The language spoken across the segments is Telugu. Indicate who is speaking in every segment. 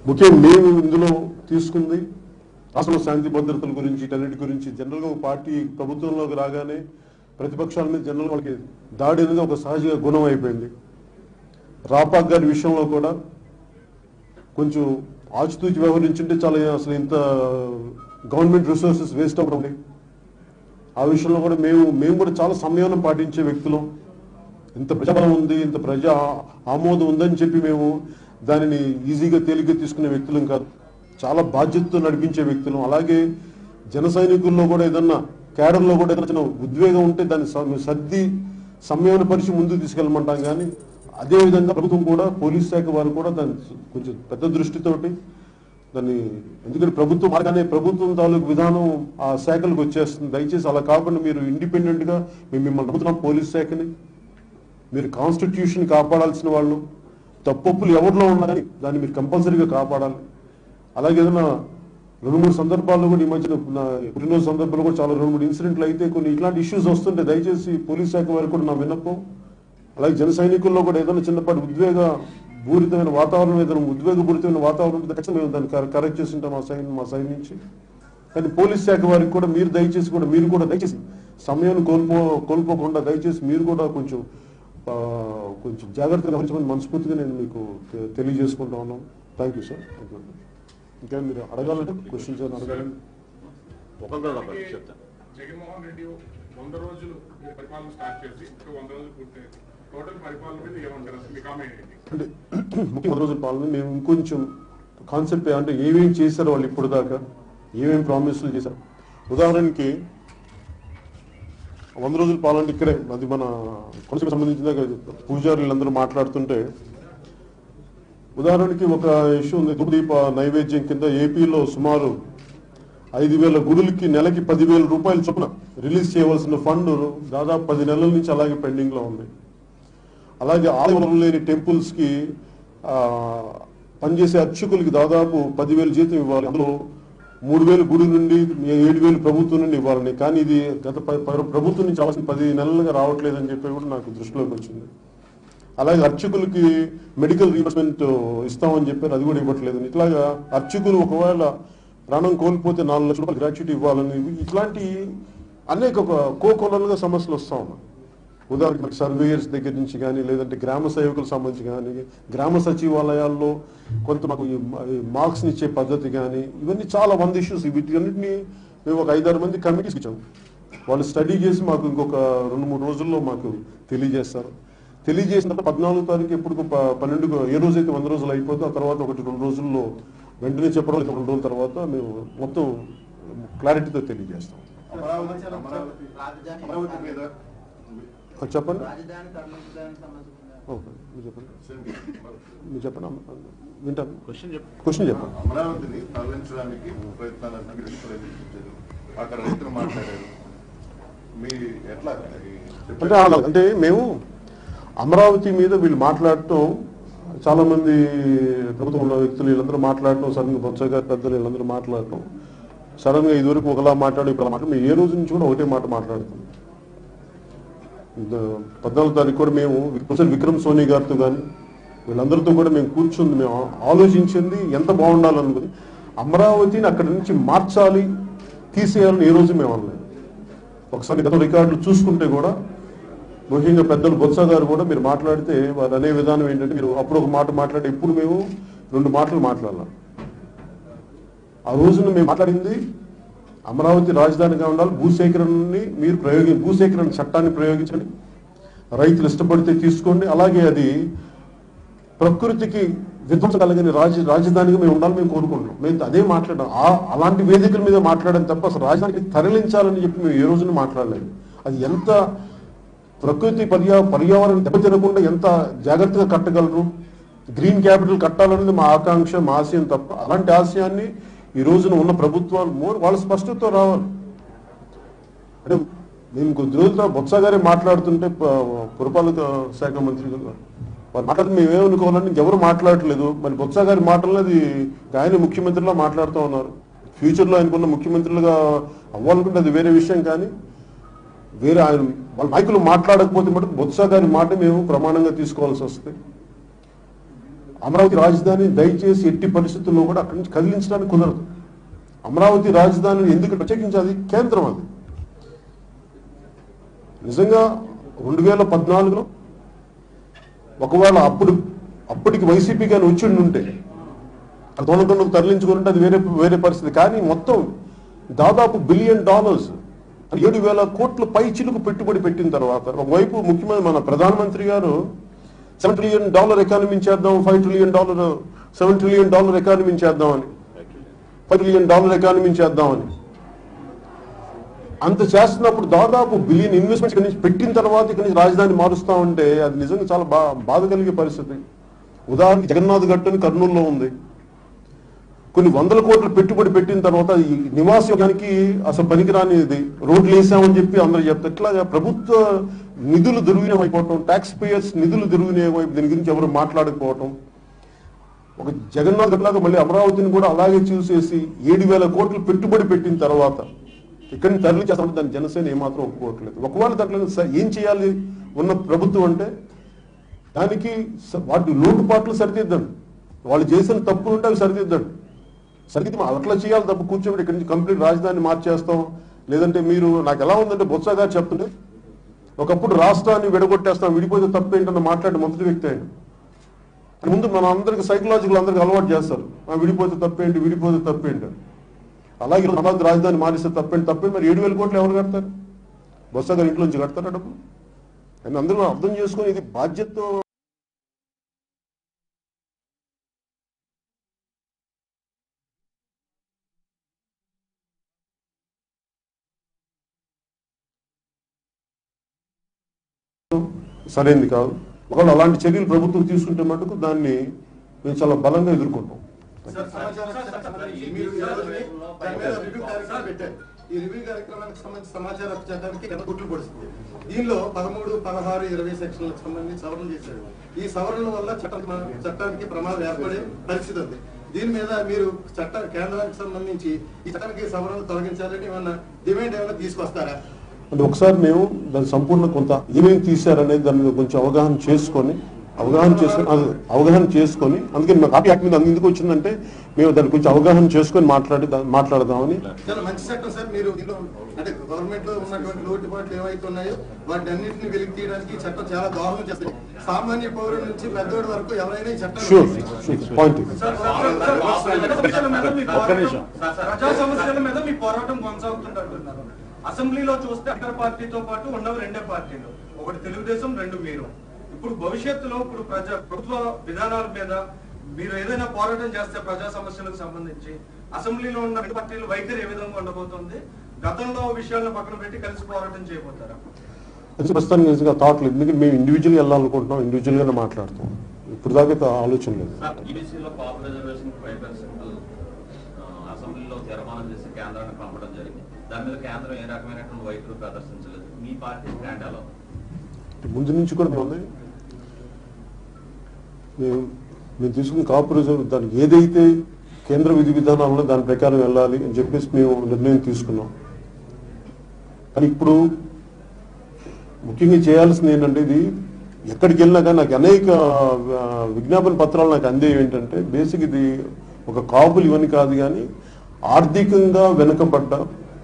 Speaker 1: ముఖ్యంగా మేము ఇందులో తీసుకుంది రాష్ట్రంలో శాంతి భద్రతల గురించి వీటన్నిటి గురించి జనరల్గా ఒక పార్టీ ప్రభుత్వంలోకి రాగానే ప్రతిపక్షాల మీద జనరల్ వాళ్ళకి దాడి అనేది ఒక సహజ గుణం అయిపోయింది రాపాక్ గారి విషయంలో కూడా కొంచెం ఆచితూచి వ్యవహరించుంటే చాలా అసలు ఇంత గవర్నమెంట్ రిసోర్సెస్ వేస్ట్ అవ్వడం ఆ విషయంలో కూడా మేము మేము కూడా చాలా సమయాన్ని పాటించే వ్యక్తులం ఇంత ప్రజాబలం ఉంది ఇంత ప్రజా ఆమోదం ఉందని చెప్పి మేము దానిని ఈజీగా తేలిగ్గా తీసుకునే వ్యక్తులం కాదు చాలా బాధ్యతతో నడిపించే వ్యక్తులం అలాగే జన సైనికుల్లో కూడా ఏదన్నా కేడర్లో కూడా ఏదైనా చిన్న ఉద్వేగం ఉంటే దాన్ని స- సర్ది సమయాన్ని పరిచి ముందుకు తీసుకెళ్ళమంటాం కానీ అదేవిధంగా ప్రభుత్వం కూడా పోలీస్ శాఖ వారు కూడా దాన్ని కొంచెం పెద్ద దృష్టితోటి దాన్ని ఎందుకంటే ప్రభుత్వం మార్గానే ప్రభుత్వం తాలూకు విధానం ఆ శాఖలకు వచ్చేస్తుంది దయచేసి అలా కాకుండా మీరు ఇండిపెండెంట్ గా మేము మిమ్మల్ని నమ్ముతున్నాం పోలీస్ శాఖని మీరు కాన్స్టిట్యూషన్ కాపాడాల్సిన వాళ్ళు తప్పొప్పులు ఎవరిలో ఉన్నారని దాన్ని మీరు కంపల్సరీగా కాపాడాలి అలాగే ఏదైనా రెండు మూడు సందర్భాల్లో కూడా ఈ మధ్యన నా పుట్టినరోజు సందర్భంలో కూడా చాలా రెండు మూడు ఇన్సిడెంట్లు అయితే కొన్ని ఇట్లాంటి ఇష్యూస్ వస్తుంటే దయచేసి పోలీస్ శాఖ వారికి కూడా నా విన్నపం అలాగే జన సైనికుల్లో కూడా ఏదైనా చిన్నపాటి ఉద్వేగ పూరితమైన వాతావరణం ఏదైనా ఉద్వేగపూరితమైన వాతావరణం ఉంటే ఖచ్చితంగా మేము దాన్ని కర- కరెక్ట్ చేస్తుంటాం మా సైన్ మా సైన్ నుంచి కానీ పోలీస్ శాఖ వారికి కూడా మీరు దయచేసి కూడా మీరు కూడా దయచేసి సమయాన్ని కోల్పో కోల్పోకుండా దయచేసి మీరు కూడా కొంచెం ఆ, కొంచెం జాగ్రత్తగా వహించమని మనస్ఫూర్తిగా నేను మీకు తె- తెలియజేసుకుంటా ఉన్నాను thank you sir thank you ఇంకా మీరు అడగాలంటే క్వశ్చన్స్ ఏమైనా అడగాలండి
Speaker 2: ఒకరితో ఒకరు చెప్తాను
Speaker 3: జగన్మోహన్ రెడ్డి వంద రోజులు మీరు పరిపాలన స్టార్ట్ చేసి ఇంకా వంద రోజులు పూర్తయింది టోటల్ పరిపాలన మీద ఏమంటారు అసలు మీ కామెంట్ ఏంటి
Speaker 1: అంటే ముఖ్య రోజుల పాలన మేము ఇంకొంచెం కాన్సెప్ట్ అంటే ఏమేమి చేశారు వాళ్ళు ఇప్పుడు దాకా ఏమేమి ప్రామిస్లు చేశారు ఉదాహరణకి వంద రోజుల పాలన ఇక్కడే అది మన కొనసీమ సంబంధించిన పూజారులందరూ మాట్లాడుతుంటే ఉదాహరణకి ఒక ఇష్యూ ఉంది ధూపదీప నైవేద్యం కింద ఏపీలో సుమారు ఐదు వేల గుడులకి నెలకి పదివేల రూపాయల చొప్పున రిలీజ్ చేయవలసిన ఫండ్ దాదాపు పది నెలల నుంచి అలాగే పెండింగ్ లో ఉంది అలాగే ఆలయం లేని టెంపుల్స్ కి ఆ, పనిచేసే అర్చకులకి దాదాపు పదివేలు జీతం ఇవ్వాలి అందులో మూడు వేలు గుడి నుండి ఏడు వేలు ప్రభుత్వం నుండి ఇవ్వాలని కానీ ఇది గత ప- ప- ప్రభుత్వం నుంచి రావాల్సిన పది నెలలుగా రావట్లేదని చెప్పి కూడా నాకు దృష్టిలోకి వచ్చింది అలాగే అర్చకులకి మెడికల్ రీంబర్స్మెంట్ ఇస్తామని చెప్పారు అది కూడా ఇవ్వట్లేదు ఇట్లాగా అర్చకులు ఒకవేళ ప్రాణం కోల్పోతే నాలుగు లక్షల రూపాయలు గ్రాట్యుటీ ఇవ్వాలని ఇట్లాంటి అనేక ఒక కోకొలలుగా సమస్యలు వస్తా ఉన్నాయి ఉదాహరణకి సర్వేయర్స్ దగ్గర నుంచి కానీ లేదంటే గ్రామ సేవకులకు సంబంధించి కానీ గ్రామ సచివాలయాల్లో కొంత మాకు మార్క్స్ ఇచ్చే పద్ధతి కానీ ఇవన్నీ చాలా వంద ఇష్యూస్ వీటన్నిటిని మేము ఒక ఐదారు మంది కమిటీస్ ఇచ్చాము వాళ్ళు స్టడీ చేసి మాకు ఇంకొక రెండు మూడు రోజుల్లో మాకు తెలియజేస్తారు తెలియజేసిన తర్వాత పద్నాలుగు తారీఖు ఎప్పుడు ప- పన్నెండు ఏ రోజైతే వంద రోజులు అయిపోతుందో ఆ తర్వాత ఒకటి రెండు రోజుల్లో వెంటనే చెప్పడం లేదా రెండు రోజుల తర్వాత మేము మొత్తం క్లారిటీతో తెలియజేస్తాం
Speaker 4: అమరావతి అమరావతి
Speaker 5: రాజధాని
Speaker 4: అమరావతి మీద
Speaker 1: ఆ, చెప్పండి
Speaker 5: రాజధాని తరలించడానికి సంబంధించిన
Speaker 1: ఓకే మీరు చెప్పండి
Speaker 4: సేమ్
Speaker 1: మీరు చెప్పండి అమ్మ. వింటాను
Speaker 2: క్వశ్చన్ చెప్పు
Speaker 1: క్వశ్చన్ చెప్పండి
Speaker 4: అమరావతిని తరలించడానికి ప్రయత్నాలు అన్ని ప్రయత్నించారు అక్కడ రైతులు మాట్లాడారు మీ ఎట్లా ఈ
Speaker 1: అంటే అలా- అంటే మేము అమరావతి మీద వీళ్ళు మాట్లాడటం చాలా మంది ప్రభుత్వం ఉన్న వ్యక్తులు వీళ్ళందరూ మాట్లాడటం సడన్ గా బొత్స గారి పెద్దలు వీళ్ళందరూ మాట్లాడటం సడన్ గా ఇదివరకు ఒకలా మాట్లాడి ఇప్పుడు అలా మాట్లాడి మేము ఏ రోజు నుంచి కూడా ఒకటే మాట మాట్లాడుతాం ద- పద్నాలుగు తారీఖు కూడా మేము ప్రొఫెసర్ విక్రమ్ సోని గారితో కానీ వీళ్ళందరితో కూడా మేము కూర్చుంది మేము ఆలోచించింది ఎంత బాగుండాలనుకుంది అమరావతిని అక్కడి నుంచి మార్చాలి తీసేయాలని ఏ రోజు మేము అనలేదు ఒకసారి గత రికార్డులు చూసుకుంటే కూడా ముఖ్యంగా పెద్దలు బొత్స గారు కూడా మీరు మాట్లాడితే వారు అనే విధానం ఏంటంటే మీరు అప్పుడు ఒక మాట మాట్లాడి ఇప్పుడు మేము రెండు మాటలు మాట్లాడాలి ఆ రోజున మేము మాట్లాడింది అమరావతి రాజధానిగా ఉండాలి భూసేకరణని మీరు ప్రయోగి భూసేకరణ చట్టాన్ని ప్రయోగించండి రైతులు ఇష్టపడితే తీసుకోండి అలాగే అది ప్రకృతికి విధ్వంసం కలగని రాజ రాజధానిగా మేము ఉండాలని మేము కోరుకుంటున్నాం మేము అదే మాట్లాడాం ఆ- అలాంటి వేదికల మీద మాట్లాడడం తప్ప అసలు రాజధానికి తరలించాలని చెప్పి మేము ఏ రోజున మాట్లాడలేదు అది ఎంత ప్రకృతి పర్యా పర్యావరణం దెబ్బతినకుండా ఎంత జాగ్రత్తగా కట్టగలరు గ్రీన్ క్యాపిటల్ కట్టాలనేది మా ఆకాంక్ష మా ఆశయం తప్ప అలాంటి ఆశయాన్ని ఈ రోజున ఉన్న ప్రభుత్వాలు మోర్ వాళ్ళ స్పష్టతతో రావాలి అంటే మేము కొద్ది రోజుల బొత్స గారే మాట్లాడుతుంటే ప- పురపాలక శాఖ మంత్రి గారు వారు మాట్లాడితే మేమేమనుకోవాలని ఇంకెవరు మాట్లాడట్లేదు మరి బొత్స గారి మాటల్లో అది ఆయన ముఖ్యమంత్రిలా మాట్లాడుతూ ఉన్నారు ఫ్యూచర్లో ఆయనకున్న ముఖ్యమంత్రులుగా అవ్వాలనుకుంటే అది వేరే విషయం కానీ వేరే ఆయన వాళ్ళ నాయకులు మాట్లాడకపోతే మటుకు బొత్స గారి మాట మేము ప్రమాణంగా తీసుకోవాల్సి వస్తుంది అమరావతి రాజధాని దయచేసి ఎట్టి పరిస్థితుల్లో కూడా అక్కడి నుంచి కదిలించడానికి కుదరదు అమరావతి రాజధానిని ఎందుకు ప్రత్యేకించి అది కేంద్రం అది నిజంగా రెండు వేల పద్నాలుగులో ఒకవేళ అప్పుడు అప్పటికి వైసీపీ కానీ వచ్చి ఉంటే ఆ దొంగకొండకు తరలించుకుంటే అది వేరే వేరే పరిస్థితి కానీ మొత్తం దాదాపు బిలియన్ డాలర్స్ ఏడు వేల కోట్ల పై చిలుకు పెట్టుబడి పెట్టిన తర్వాత ఒకవైపు ముఖ్యమంత్రి మన ప్రధానమంత్రి గారు సెవెన్ ట్రిలియన్ డాలర్ ఎకానమీ చేద్దాం five trillion dollar seven trillion dollar economy చేద్దామని ఫైవ్ ట్రిలియన్ డాలర్ ఎకానమీ చేద్దామని అంత చేస్తున్నప్పుడు దాదాపు బిలియన్ ఇన్వెస్ట్మెంట్ ఇక్కడి నుంచి పెట్టిన తర్వాత ఇక్కడి నుంచి రాజధాని మారుస్తా ఉంటే అది నిజంగా చాలా బా బాధ కలిగే పరిస్థితి ఉదాహరణకి జగన్నాథ్ గట్టు అని కర్నూలులో ఉంది కొన్ని వందల కోట్ల పెట్టుబడి పెట్టిన తర్వాత ఈ నివాసానికి అసలు పనికిరానిది రోడ్లు వేసామని చెప్పి అందరూ చెప్తారు ఇట్లాగా ప్రభుత్వ నిధులు దుర్వినియోగం అయిపోవటం ట్యాక్స్ పేయర్స్ నిధులు దుర్వినియోగం అయిపోయి దీని గురించి ఎవరు మాట్లాడకపోవటం ఒక జగన్నాథ్ గట్లాగా మళ్ళీ అమరావతిని కూడా అలాగే చూసేసి ఏడు వేల కోట్లు పెట్టుబడి పెట్టిన తర్వాత ఇక్కడిని తరలి చేస్తామంటే దాని జనసేన ఏమాత్రం ఒప్పుకోవట్లేదు ఒకవేళ దాంట్లో స- ఏం చేయాలి ఉన్న ప్రభుత్వం అంటే దానికి స- వాటి లోటుపాట్లు సరిదిద్దండి వాళ్ళు చేసిన తప్పులు ఉంటే అవి సరిదిద్దండి సరిదిద్ది మా- అట్లా చేయాలి తప్ప కూర్చోబెట్టి ఇక్కడి నుంచి కంప్లీట్ రాజధాని మార్చేస్తాం లేదంటే మీరు నాకు ఎలా ఉందంటే బొత్స గారు చెప్తుంటే ఒకప్పుడు రాష్ట్రాన్ని విడగొట్టేస్తాం విడిపోతే తప్పేంటన్న మాట్లాడే మొదటి వ్యక్తి ఆయన ముందు మన అందరికి సైకలాజికల్ అందరికి అలవాటు చేస్తారు ఆ విడిపోతే తప్పేంటి విడిపోతే తప్పేంటి అని. అలాగే ఈరోజు అమరావతి రాజధాని మారిస్తే తప్పేంటి తప్పేంటి మరి ఏడు వేల కోట్లు ఎవరు కడతారు బొత్స గారి ఇంట్లో నుంచి కడతారా డబ్బు అని అందరూ అర్థం చేసుకొని ఇది బాధ్యతతో సరైనది కాదు ఒకవేళ అలాంటి చర్యలు ప్రభుత్వం తీసుకుంటే మటుకు దాన్ని మేము చాలా బలంగా ఎదుర్కొంటాం
Speaker 4: సార్, సమాచారం సంబంధించి మీరు ఈ రోజు దాని మీద రివ్యూ కార్యక్రమం పెట్టారు ఈ రివ్యూ కార్యక్రమానికి సంబంధించి సమాచారం చేయడానికి గత గుట్లు పొడుస్తుంది దీనిలో పదమూడు పదహారు ఇరవై సెక్షన్లకు సంబంధించి సవరణ చేశారు ఈ సవరణల వల్ల చట్టం చట్టానికి ప్రమాదం ఏర్పడే పరిస్థితి ఉంది దీని మీద మీరు చట్ట కేంద్రానికి సంబంధించి ఈ చట్టానికి సవరణలు తొలగించాలని ఏమన్నా డిమాండ్ ఏమైనా తీసుకొస్తారా
Speaker 1: అంటే ఒకసారి మేము దాని సంపూర్ణ కొంత ఏమేమి తీశారనేది దాని మీద కొంచెం అవగాహన చేసుకొని అవగాహన చేసుకొని అది అవగాహన చేసుకొని అందుకని మాకు ఆర్టీ యాక్ట్ మీద అందు ఎందుకు వచ్చిందంటే మేము దాన్ని కొంచెం అవగాహన చేసుకొని మాట్లాడి దా- మాట్లాడదామని
Speaker 4: చాలా మంచి చట్టం సార్ మీరు దీనిలో అంటే గవర్నమెంట్ లో ఉన్నటువంటి లోటుపాట్లు ఏవైతే ఉన్నాయో వాటి అన్నింటిని వెలికి తీయడానికి ఈ చట్టం చాలా దోహదం చేస్తుంది సామాన్య పౌరుల నుంచి పెద్దోడి వరకు ఎవరైనా ఈ చట్టం
Speaker 1: షూర్ షూర్ పాయింట్
Speaker 6: సమస్యల మీద మీ
Speaker 2: ఒక్క
Speaker 6: పోరాటం-
Speaker 2: నిమిషం.
Speaker 6: ప్రజా సమస్యల మీద మీ పోరాటం కొనసాగుతుంటున్నారు అసెంబ్లీలో చూస్తే అధికార పార్టీతో పాటు ఉన్నవి రెండే పార్టీలు ఒకటి తెలుగుదేశం రెండు మీరు ఇప్పుడు భవిష్యత్తులో ఇప్పుడు ప్రజా ప్రభుత్వ విధానాల మీద మీరు ఏదైనా పోరాటం చేస్తే ప్రజా సమస్యలకు సంబంధించి అసెంబ్లీలో ఉన్న రెండు పార్టీల వైఖరి ఏ విధంగా ఉండబోతుంది గతంలో విషయాలను పక్కన పెట్టి కలిసి పోరాటం చేయబోతారా
Speaker 1: అది ప్రస్తుతానికి నిజంగా థాట్ లేదు ఎందుకంటే మేము ఇండివిజువల్ వెళ్ళాలనుకుంటున్నాం ఇండివిజువల్ గానే మాట్లాడతాం ఇప్పుడు దాకా అయితే ఆలోచన లేదు
Speaker 2: ఈబీసీలో కాపు రిజర్వేషన్ ఫైవ్ పర్సెంట్ అసెంబ్లీలో తీర్మానం చేసి కేంద్రానికి పంపడం జరిగింది దాని మీద కేంద్రం ఏ రకమైనటువంటి వైఖరి ప్రదర్శించలేదు మీ పార్టీ స్టాండ్ ఎలా ఉంది?
Speaker 1: ముందు నుంచి కూడా ఉంది మేము మేము తీసుకున్న కాపు రిజర్వ్ దానికి ఏదైతే కేంద్ర విధి విధానాల్లో దాని ప్రకారం వెళ్ళాలి అని చెప్పేసి మేము నిర్ణయం తీసుకున్నాం కానీ ఇప్పుడు ముఖ్యంగా చేయాల్సింది ఏంటంటే ఇది ఎక్కడికి వెళ్ళినా కానీ నాకు అనేక ఆ, విజ్ఞాపన పత్రాలు నాకు అందే ఏంటంటే బేసిక్ ఇది ఒక కాపులు ఇవన్నీ కాదు కానీ ఆర్థికంగా వెనుకబడ్డ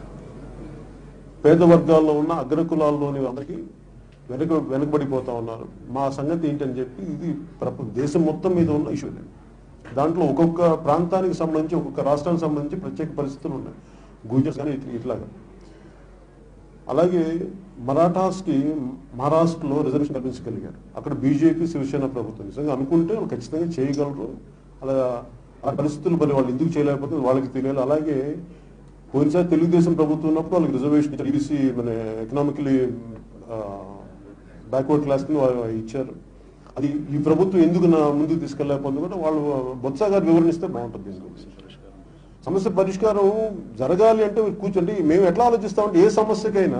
Speaker 1: పేద వర్గాల్లో ఉన్న అగ్రకులాల్లోని అందరికీ వెనుక వెనుకబడిపోతా ఉన్నారు మా సంగతి ఏంటని చెప్పి ఇది ప్రప- దేశం మొత్తం మీద ఉన్న ఇష్యూ ఇది దాంట్లో ఒక్కొక్క ప్రాంతానికి సంబంధించి ఒక్కొక్క రాష్ట్రానికి సంబంధించి ప్రత్యేక పరిస్థితులు ఉన్నాయి గుజరాత్ కానీ ఇట్లా- ఇట్లాగా అలాగే మరాఠాస్కి మహారాష్ట్రలో రిజర్వేషన్ కల్పించగలిగారు అక్కడ బీజేపీ శివసేన ప్రభుత్వం నిజంగా అనుకుంటే వాళ్ళు ఖచ్చితంగా చేయగలరు అలా ఆ పరిస్థితులు మరి వాళ్ళు ఎందుకు చేయలేకపోతే వాళ్ళకి తెలియాలి అలాగే పోయినసారి తెలుగుదేశం ప్రభుత్వం ఉన్నప్పుడు వాళ్ళకి రిజర్వేషన్ ఇచ్చారు ఈబీసీ మన ఎకనామికలీ బ్యాక్వర్డ్ క్లాస్ కింద వాళ్ళు ఇచ్చారు అది ఈ ప్రభుత్వం ఎందుకు నా ముందుకు తీసుకెళ్ళలేకపోతుంది కూడా వాళ్ళు బొత్స గారు వివరణిస్తే బాగుంటుంది దీని గురించి. సమస్య పరిష్కారం జరగాలి అంటే మీరు కూర్చోండి మేము ఎట్లా ఆలోచిస్తామంటే ఏ సమస్యకైనా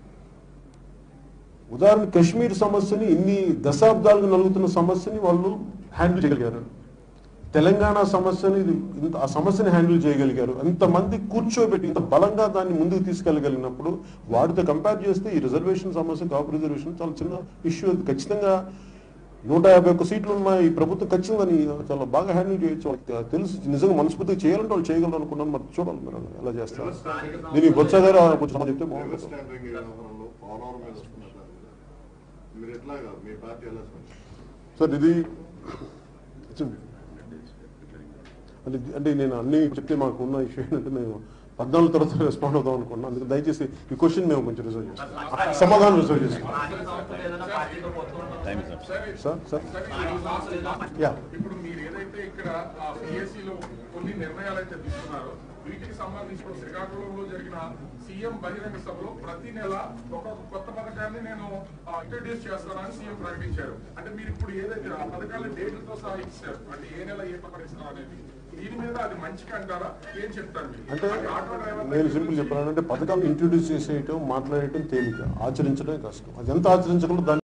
Speaker 1: ఉదాహరణ కశ్మీర్ సమస్యని ఇన్ని దశాబ్దాలుగా నలుగుతున్న సమస్యని వాళ్ళు హ్యాండిల్ చేయగలిగారు తెలంగాణ సమస్యని ఇది ఇంత ఆ సమస్యని హ్యాండిల్ చేయగలిగారు ఇంతమంది కూర్చోబెట్టి ఇంత బలంగా దాన్ని ముందుకు తీసుకెళ్ళగలిగినప్పుడు వాటితో కంపేర్ చేస్తే ఈ రిజర్వేషన్ సమస్య కాపు రిజర్వేషన్ చాలా చిన్న ఇష్యూ అది ఖచ్చితంగా నూట యాభై ఒక్క సీట్లు ఉన్న ఈ ప్రభుత్వం ఖచ్చితంగా దాన్ని చాలా బాగా హ్యాండిల్ చేయొచ్చు వాళ్ళకి తెలుసు నిజంగా మనస్ఫూర్తిగా చేయాలంటే వాళ్ళు చేయగలరు అనుకున్నాను మరి చూడాలి మరి ఎలా చేస్తారు దీనికి బొత్స గారు కొంచెం సమాధానం చెప్తే బాగుంటుంది
Speaker 7: అండర్స్టాండింగ్ వ్యవహారంలో పోలవరం మీద వస్తున్నట్టు మీరు ఎట్లాగా మీ పార్టీ ఎలా స్పందిస్తారు?
Speaker 1: సార్ ఇది వచ్చింది. అంటే అంటే నేను అన్ని చెప్తే మాకు ఉన్న ఇష్యూ ఏంటంటే మేము పద్నాలుగు తర్వాత రెస్పాండ్ అవుదాం అనుకున్నాను అందుకే దయచేసి ఈ క్వశ్చన్ మేము కొంచెం రిజర్వ్ చేస్తాం సమాధానం రిజర్వ్ చేస్తాం
Speaker 2: స్థానిక సంస్థలు ఏదైనా పార్టీతో పొత్తు ఉంటుందా?
Speaker 3: సరే,
Speaker 1: సార్ సార్
Speaker 3: సరే,
Speaker 2: స్థానిక
Speaker 3: ఈ
Speaker 2: సంస్థలు ఏదైనా
Speaker 1: యా
Speaker 3: ఇప్పుడు మీరు ఏదైతే ఇక్కడ ఆ PSC లో కొన్ని నిర్ణయాలు అయితే తీసుకున్నారో వీటికి సంబంధించి ఇప్పుడు శ్రీకాకుళంలో జరిగిన సీఎం బహిరంగ సభలో ప్రతి నెల ఒక కొత్త పథకాన్ని నేను ఇంట్రడ్యూస్ చేస్తానని సీఎం ప్రకటించారు అంటే మీరు ఇప్పుడు ఏదైతే ఆ పథకాల డేట్లతో సహా ఇచ్చారు అంటే ఏ నెల ఏ పథకం ఇస్తారు అనేది దీని మీద అది మంచిగా అంటారా ఏం చెప్తారు మీరు
Speaker 1: అంటే
Speaker 3: అది ఆటో డ్రైవర్
Speaker 1: నేను సింపుల్ చెప్పాను అంటే పథకాలు ఇంట్రొడ్యూస్ చేసేయటం మాట్లాడటం తేలిక ఆచరించడం కష్టం అది ఎంత ఆచరించగలరో దాన్ని